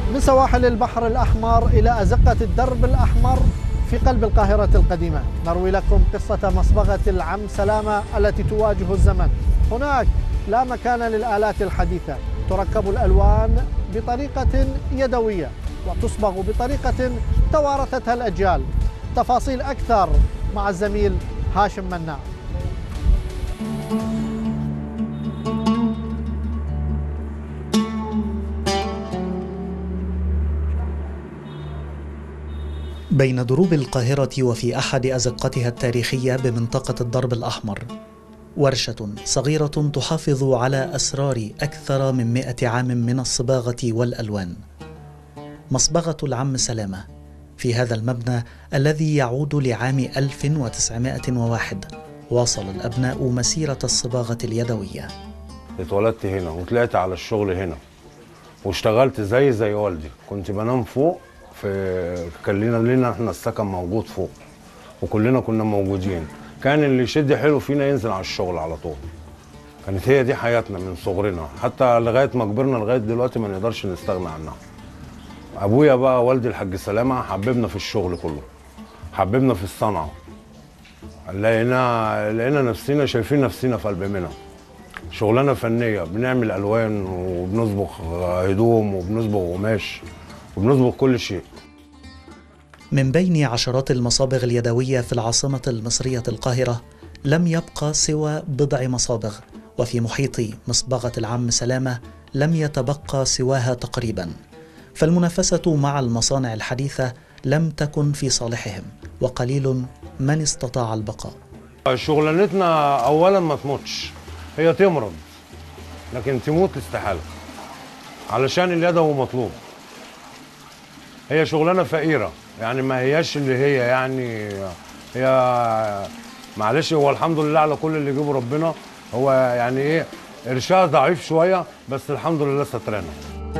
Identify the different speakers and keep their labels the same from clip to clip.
Speaker 1: من سواحل البحر الأحمر إلى أزقة الدرب الأحمر في قلب القاهرة القديمة نروي لكم قصة مصبغة العم سلامة التي تواجه الزمن هناك لا مكان للآلات الحديثة تركب الألوان بطريقة يدوية وتصبغ بطريقة توارثتها الأجيال تفاصيل أكثر مع الزميل هاشم مناع
Speaker 2: بين دروب القاهرة وفي أحد أزقتها التاريخية بمنطقة الضرب الأحمر ورشة صغيرة تحافظ على أسرار أكثر من مئة عام من الصباغة والألوان مصبغة العم سلامة في هذا المبنى الذي يعود لعام 1901 واصل الأبناء مسيرة الصباغة اليدوية
Speaker 3: اتولدت هنا وطلعت على الشغل هنا واشتغلت زي زي والدي كنت بنام فوق في كان لنا لنا احنا السكن موجود فوق وكلنا كنا موجودين كان اللي يشد حلو فينا ينزل على الشغل على طول كانت هي دي حياتنا من صغرنا حتى لغايه ما كبرنا لغايه دلوقتي ما نقدرش نستغنى عنها ابويا بقى والدي الحاج سلامه حببنا في الشغل كله حببنا في الصنعه لقينا لقينا نفسنا شايفين نفسنا في قلب منها شغلانه فنيه بنعمل الوان وبنصبغ هدوم وبنصبغ قماش وبنصبغ كل شيء
Speaker 2: من بين عشرات المصابغ اليدوية في العاصمة المصرية القاهرة لم يبقى سوى بضع مصابغ وفي محيط مصبغة العم سلامة لم يتبقى سواها تقريبا فالمنافسة مع المصانع الحديثة لم تكن في صالحهم وقليل من استطاع البقاء
Speaker 3: شغلانتنا اولا ما تموتش هي تمرض لكن تموت استحاله علشان اليدوي مطلوب هي شغلانه فقيره يعني ما هياش اللي هي يعني هي معلش هو الحمد لله على كل اللي يجيبه ربنا هو يعني ايه قرشها ضعيف شويه بس الحمد لله سترانا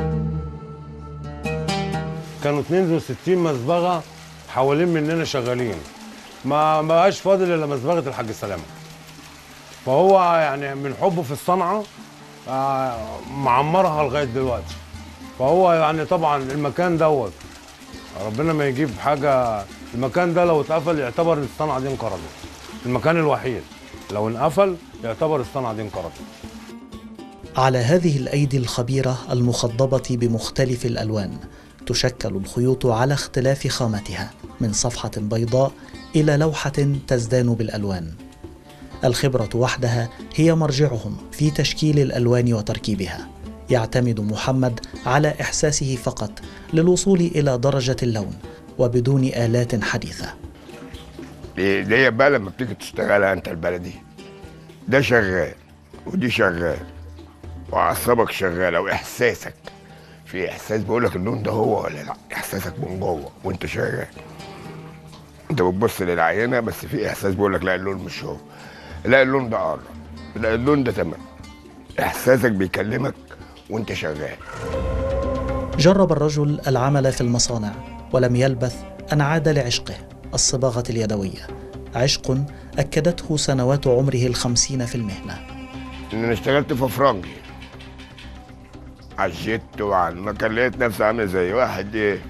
Speaker 3: كانوا 62 مصبغه حوالين مننا شغالين ما ما بقاش فاضل الا مصبغه الحاج سلامه فهو يعني من حبه في الصنعه آه، معمرها لغايه دلوقتي فهو يعني طبعا المكان دوت ربنا ما يجيب حاجه المكان ده لو اتقفل يعتبر ان الصنعه دي انقرضت المكان الوحيد لو انقفل يعتبر الصنعه دي انقرضت
Speaker 2: على هذه الايدي الخبيره المخضبه بمختلف الالوان تشكل الخيوط على اختلاف خامتها من صفحه بيضاء الى لوحه تزدان بالالوان الخبره وحدها هي مرجعهم في تشكيل الالوان وتركيبها يعتمد محمد على احساسه فقط للوصول الى درجه اللون وبدون الات حديثه
Speaker 4: دي دي بقى لما بتيجي تشتغلها انت البلدي ده شغال ودي شغال واعصابك شغاله واحساسك في احساس بيقول لك اللون ده هو ولا لا احساسك من جوه وانت شغال انت بتبص للعينه بس في احساس بيقول لك لا اللون مش هو لا اللون ده قرب لا اللون ده تمام احساسك بيكلمك وانت شغال
Speaker 2: جرب الرجل العمل في المصانع ولم يلبث ان عاد لعشقه الصباغه اليدويه عشق اكدته سنوات عمره الخمسين في المهنه
Speaker 4: ان انا اشتغلت في فرنجي على الجيت وعلى المكان لقيت نفسي عامل زي واحد ايه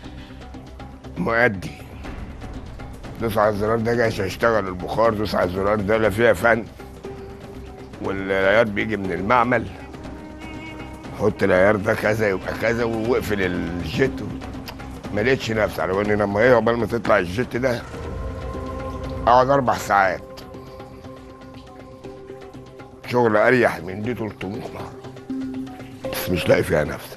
Speaker 4: مؤدي دوس على الزرار ده جايش هيشتغل البخار دوس على الزرار ده لا فيها فن والعيار بيجي من المعمل حط العيار ده كذا يبقى كذا واقفل الجيت ما لقيتش نفسي على ان لما هي عقبال ما تطلع الجيت ده اقعد اربع ساعات شغل اريح من دي 300 مره بس مش لاقي فيها نفسي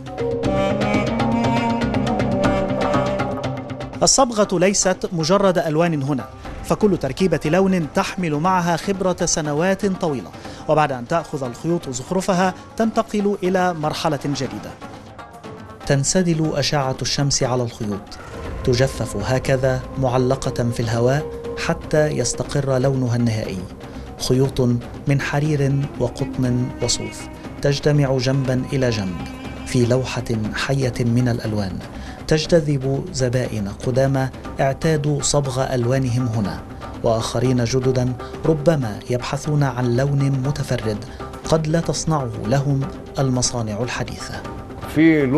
Speaker 2: الصبغه ليست مجرد الوان هنا فكل تركيبه لون تحمل معها خبره سنوات طويله وبعد ان تاخذ الخيوط زخرفها تنتقل الى مرحله جديده تنسدل اشعه الشمس على الخيوط تجفف هكذا معلقه في الهواء حتى يستقر لونها النهائي خيوط من حرير وقطن وصوف تجتمع جنبا الى جنب في لوحه حيه من الالوان تجتذب زبائن قدامى اعتادوا صبغ الوانهم هنا واخرين جددا ربما يبحثون عن لون متفرد قد لا تصنعه لهم المصانع الحديثه
Speaker 3: في